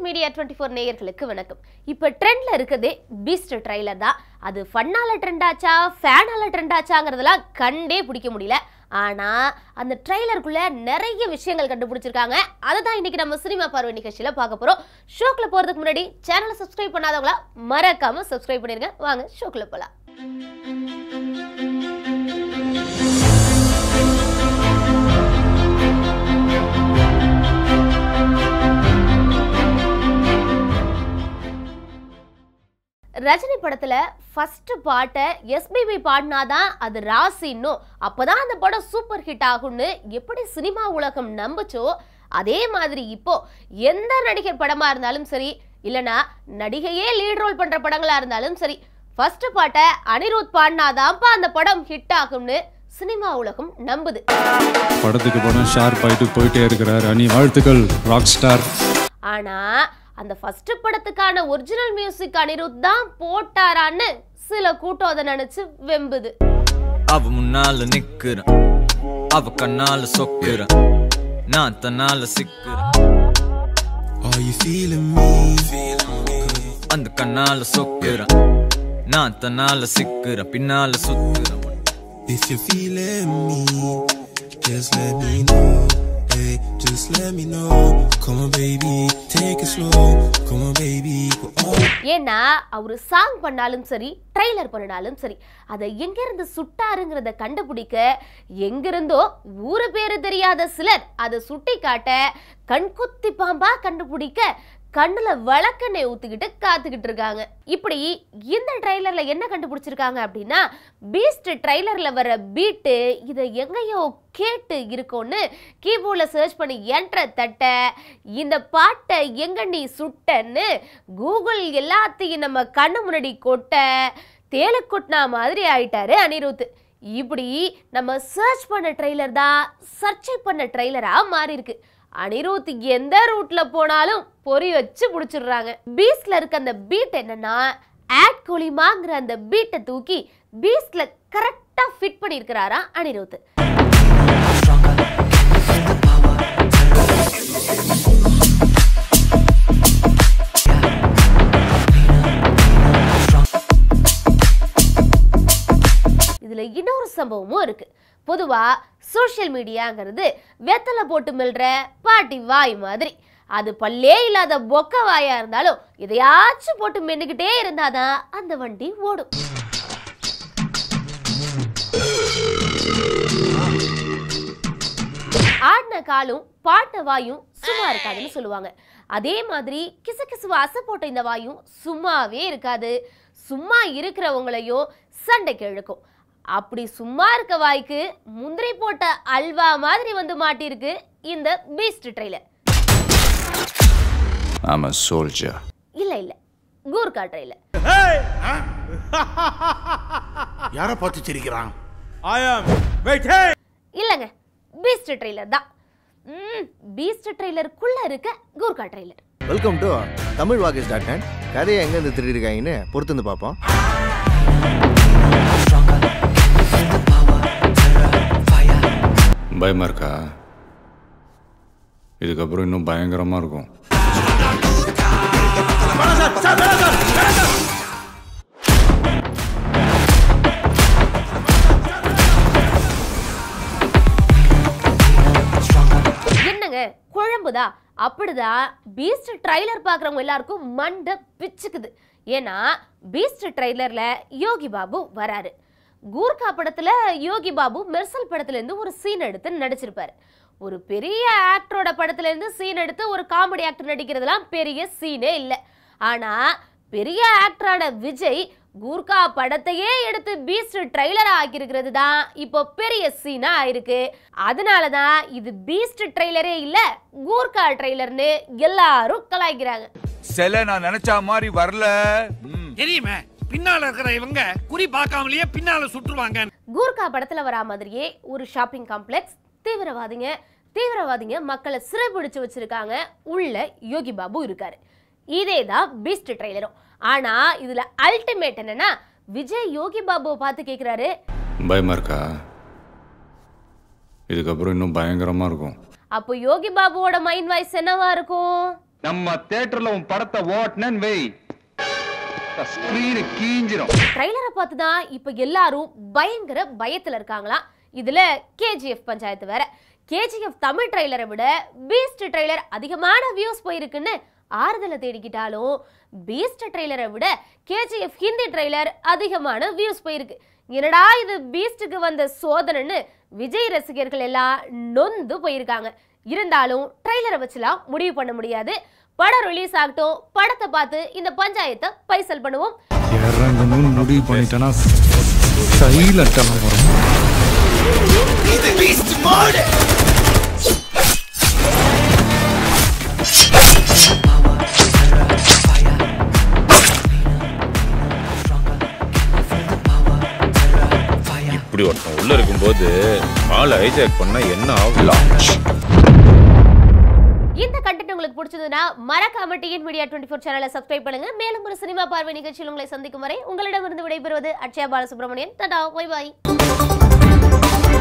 Media twenty four நேயர்களுக்கு வணக்கம் இப்போ ட்ரெண்ட்ல இருக்கிறதே பீஸ்ட் ட்ரைலர் தான் அது ஃபன்னால ட்ரெண்ட் ஆச்சா ஃபேனால ட்ரெண்ட் ஆச்சாங்கிறதெல்லாம் கண்டே பிடிக்க முடியல ஆனா அந்த ட்ரைலருக்குள்ள நிறைய விஷயங்கள் கண்டுபிடிச்சிருக்காங்க அதை தான் இன்னைக்கு நம்ம சினிமா பார்வை நிகழ்ச்சியில பார்க்க போறோம் ஷோக்குள்ள போறதுக்கு முன்னாடி சேனலை சப்ஸ்கிரைப் பண்ணாதவங்களா மறக்காம சப்ஸ்கிரைப் பண்ணிருங்க வாங்க ஷோக்குள்ள போலாம் ரஜினி படத்துல ஃபர்ஸ்ட் பாட்டை எஸ்பிபி பாடினாதான் அது ராசின்னும் அப்பதான் அந்த படம் சூப்பர் ஹிட் ஆகும்னு எப்படி சினிமா உலகம் நம்புச்சோ அதே மாதிரி இப்போ எந்த நடிகர் படமா இருந்தாலும் சரி இல்லனா நடிகையே லீட் ரோல் பண்ற படங்களா இருந்தாலும் சரி ஃபர்ஸ்ட் பாட்டை அனிருத் பாடினாதான்ப்பா அந்த படம் ஹிட் ஆகும்னு சினிமா உலகம் நம்புது படத்துக்கு படம் ஷார்ப் ஆயிட்டு போயிட்டே இருக்கிறார் அணி வாழ்த்துக்கள் ராக் ஸ்டார் ஆனா அந்த ஃபர்ஸ்ட் படத்துக்கான ஒரிஜினல் மியூசிக் அனிருத் தான் போட்டாரான்னு சில கூட்டம் அதை நினைச்சு வெம்புது அவ முன்னால நிக்கிறேன் அவ கண்ணால சொக்குறேன் நான் தன்னால சிக்கிறேன் Are you feeling me? அந்த கண்ணால சொக்குறேன் நான் தன்னால சிக்கிறேன் பின்னால சுத்துறேன் If you're feeling me, just let me know. Hey, just let me know. Come on, baby, take it slow. Come on, baby, we're all ஏன்னா அவரு சாங் பண்ணாலும் சரி ட்ரைலர் பண்ணினாலும் சரி அதை எங்கிருந்து சுட்டாருங்கிறத கண்டுபிடிக்க எங்கிருந்தோ ஊரு பேரு தெரியாத சிலர் அதை சுட்டி காட்ட கண்குத்தி பாம்பா கண்டுபிடிக்க கண்ணுல வழக்கெண்ணெய் ஊத்திக்கிட்டு காத்துக்கிட்டு இருக்காங்க இப்படி இந்த ட்ரைலர்ல என்ன கண்டுபிடிச்சிருக்காங்க அப்படின்னா பீஸ்ட் ட்ரைலர்ல வர பீட்டு இதை எங்கேயோ கேட்டு இருக்கோன்னு கீபோர்டில் சர்ச் பண்ணி என்ட்ர தட்ட இந்த பாட்டை எங்க நீ சுட்டன்னு கூகுள் எல்லாத்தையும் நம்ம கண்ணு முன்னாடி கொட்ட தேலு கொட்டினா மாதிரி ஆயிட்டாரு அனிருத் இப்படி நம்ம சர்ச் பண்ண ட்ரெய்லர் தான் சர்ச்சை பண்ண ட்ரெய்லரா மாறி இருக்கு அனிருத் எந்த ரூட்ல போனாலும் பொறி வச்சு முடிச்சிடுறாங்க பீஸ்ட்ல இருக்க அந்த பீட் என்னன்னா ஆட் கோலிமாங்கிற அந்த பீட்டை தூக்கி பீஸ்ட்ல கரெக்டா ஃபிட் பண்ணியிருக்கிறாரா அனிருத் இதுல இன்னொரு சம்பவமும் இருக்கு பொதுவா சோஷியல் மீடியாங்கிறது வெத்தலை போட்டு மெல்ற பாட்டி வாய் மாதிரி அது பல்லே இல்லாத பொக்க வாயா இருந்தாலும் எதையாச்சும் போட்டு மென்னுக்கிட்டே இருந்தாதான் அந்த வண்டி ஓடும் ஆடின காலும் பாட்ட வாயும் சும்மா இருக்காதுன்னு சொல்லுவாங்க அதே மாதிரி கிசுகிசுவ அசை போட்ட இந்த வாயும் சும்மாவே இருக்காது சும்மா இருக்கிறவங்களையும் சண்டைக்கு இழுக்கும் அப்படி சும்மா இருக்க வாய்க்கு முந்திரி போட்ட அல்வா மாதிரி வந்து மாட்டியிருக்கு இந்த Beast trailer I'm a soldier. இல்ல இல்ல கூர்கா ட்ரெயிலர் யாரை பார்த்து சிரிக்கிறான் இல்லைங்க பீஸ்ட் ட்ரெய்லர் தான் ம் பீஸ்ட் ட்ரெய்லருக்குள்ள இருக்க Gurkha trailer welcome to Tamil வாக்கேஜ் டாட் நெட் கதையை எங்கேருந்து திருடிருக்காங்கன்னு பொறுத்து வந்து பார்ப்போம் பயமா இருக்கா இதுக்கப்புறம் இன்னும் பயங்கரமா இருக்கும் என்னங்க குழம்புதா அப்படிதான் பீஸ்ட் ட்ரைலர் பார்க்குறவங்க எல்லாருக்கும் மண்டை பிச்சுக்குது ஏன்னா பீஸ்ட் ட்ரைலர்ல யோகி பாபு வராரு கூர்கா படத்துல யோகி பாபு மெர்சல் படத்துல இருந்து ஒரு சீன் எடுத்து நடிச்சிருப்பாரு ஒரு பெரிய ஆக்டரோட படத்துல இருந்து சீன் எடுத்து ஒரு காமெடி ஆக்டர் நடிக்கிறதுலாம் பெரிய சீனே இல்லை ஆனா பெரிய ஆக்டரான விஜய் கூர்கா படத்தையே எடுத்து பீஸ்ட் ட்ரைலரா ஆக்கியிருக்கிறது தான் இப்போ பெரிய சீனா ஆயிருக்கு அதனால தான் இது பீஸ்ட் ட்ரைலரே இல்ல கூர்கா ட்ரைலர்னு எல்லாரும் கலாய்க்கிறாங்க சில நான் நினைச்ச மாதிரி வரல ம். தெரியுமே பின்னால இருக்கிற இவங்க குறி பார்க்காமலேயே பின்னால சுற்றுவாங்க கூர்கா படத்துல வரா மாதிரியே ஒரு ஷாப்பிங் காம்ப்ளெக்ஸ் தீவிரவாதிங்க தீவிரவாதிங்க மக்களை சிறைபிடிச்சு வச்சிருக்காங்க உள்ள யோகி பாபு இருக்காரு இதே தான் பீஸ்ட் ட்ரைலரும் ஆனா இதுல அல்டிமேட் என்னன்னா விஜய் யோகி பாபுவை பார்த்து கேக்குறாரு பயமா இருக்கா இதுக்கப்புறம் இன்னும் பயங்கரமா இருக்கும் அப்போ யோகி பாபுவோட மைண்ட் வாய்ஸ் என்னவா இருக்கும் நம்ம தியேட்டர்ல உன் படத்தை ஓட்டுனேன்னு வை ஸ்கிரீனு கீஞ்சிரும் ட்ரைலரை பார்த்து தான் இப்போ எல்லாரும் பயங்கர பயத்தில் இருக்காங்களாம் இதுல கேஜிஎஃப் பஞ்சாயத்து வேற கேஜிஎஃப் தமிழ் ட்ரைலரை விட பீஸ்ட் ட்ரைலர் அதிகமான வியூஸ் போயிருக்குன்னு ஆறுதலை தேடிக்கிட்டாலும் பீஸ்ட் ட்ரைலரை விட கேஜிஎஃப் ஹிந்தி ட்ரைலர் அதிகமான வியூஸ் போயிருக்கு என்னடா இது பீஸ்டுக்கு வந்த சோதனைன்னு விஜய் ரசிகர்கள் எல்லாம் நொந்து போயிருக்காங்க இருந்தாலும் ட்ரைலரை வச்சுலாம் முடிவு பண்ண முடியாது படம் ரிலீஸ் ஆகட்டும் படத்தை பார்த்து இந்த பஞ்சாயத்தை பைசல் பண்ணுவோம் இறங்கணும்னு முடிவு பண்ணிட்டேன்னா சைலண்டாக வரும் இப்படி ஒருத்தன் உள்ள இருக்கும்போது ஆளை ஹைஜாக் பண்ணா என்ன ஆகும் இந்த கண்டென்ட் உங்களுக்கு பிடிச்சதுன்னா மறக்காம டிஎன் மீடியா டுவெண்ட்டி ஃபோர் சேனலை சப்ஸ்கிரைப் பண்ணுங்க மேலும் ஒரு சினிமா பார்வை நிகழ்ச்சியில் உங்களை சந்திக்கும் வரை உங்களிடமிருந்து விடைபெறுவது அக்ஷயா பாலசுப்ரமணியன் தடா பாய் பாய்